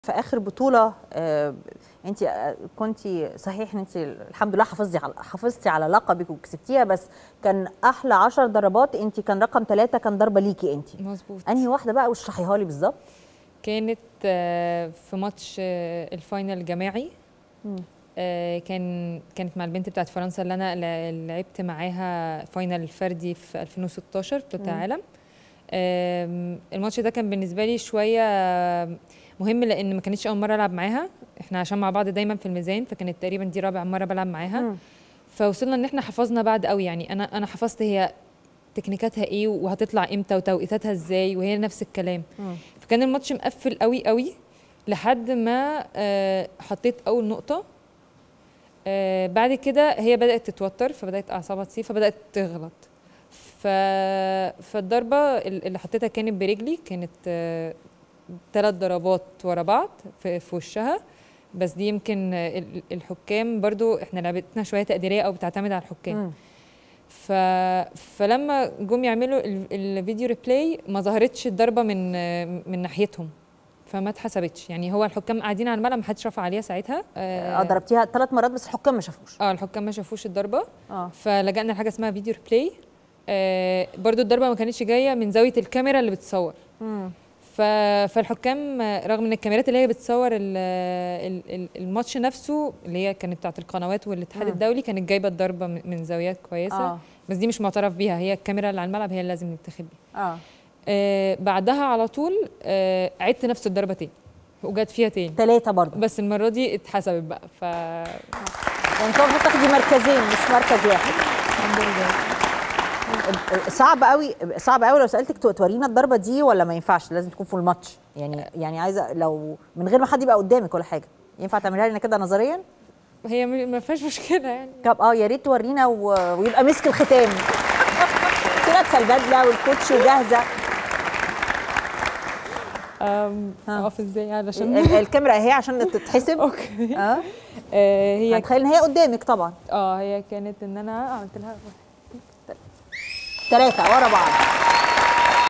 في اخر بطوله آه انت كنت صحيح ان انت الحمد لله حافظتي على حافظتي على لقبك وكسبتيها بس كان احلى 10 ضربات انت كان رقم ثلاثة كان ضربه ليكي انت مظبوط انهي واحده بقى واشرحيها لي بالظبط كانت آه، في ماتش آه، الفاينل الجماعي آه، كان كانت مع البنت بتاعت فرنسا اللي انا ل- لعبت معاها فاينل فردي في 2016 بطوله مم. العالم آم، الماتش ده كان بالنسبه لي شويه مهم لان ما كانتش اول مره العب معاها احنا عشان مع بعض دايما في الميزان فكانت تقريبا دي رابع مره بلعب معاها مم. فوصلنا ان احنا حفظنا بعض قوي يعني انا انا حفظت هي تكنيكاتها ايه وهتطلع امتى وتوقيتاتها ازاي وهي نفس الكلام مم. فكان الماتش مقفل قوي قوي لحد ما آه، حطيت اول نقطه آه، بعد كده هي بدات تتوتر فبدات اعصابها تصيب فبدات تغلط ف... فالضربه ال- اللي حطيتها كانت برجلي كانت ثلاث ضربات ورا بعض في, في وشها بس دي يمكن آه، ال- الحكام برضو احنا لعبتنا شويه تقديريه او بتعتمد على الحكام مم. ف... فلما جم يعملوا ال- الفيديو ريبلاي ما ظهرتش الضربه من من ناحيتهم فما اتحسبتش يعني هو الحكام قاعدين على الملعب ما حدش رفع عليها ساعتها اه ضربتيها ثلاث مرات بس الحكام ما شافوش اه الحكام ما شافوش الضربه اه فلجأنا لحاجه اسمها فيديو ريبلاي آه برضو الضربه ما كانتش جايه من زاويه الكاميرا اللي بتصور مم. ف... فالحكام آه، رغم ان الكاميرات اللي هي بتصور ال... ال... ال- الماتش نفسه اللي هي كانت بتاعت القنوات والاتحاد مم. الدولي كانت جايبه الضربه من من زاويات كويسه اه بس دي مش معترف بيها هي الكاميرا اللي على الملعب هي اللي لازم نتاخد بيها اه آه بعدها على طول آه عدت نفس الضربه تاني وجت فيها تاني ثلاثه برضه بس المره دي اتحسبت بقى ف يعني كده المفروض تاخدي مركزين مش مركز واحد الحمد لله صعب قوي صعب قوي لو سالتك تو- تورينا الضربه دي ولا ما ينفعش لازم تكون في الماتش يعني يعني عايزه لو من غير ما حد يبقى قدامك ولا حاجه ينفع تعملها لنا كده نظريا هي م- ما فيهاش مشكله يعني طب اه يا ريت تورينا و... ويبقى مسك الختام كده لابسه البدله والكوتش وجاهزه أم، ها. اقف ازاي علشان ال- الكاميرا اهي عشان تتحسب اوكي اه آه هي هتخيل ان هي قدامك طبعا اه هي كانت ان انا عملت لها ثلاثه ورا بعض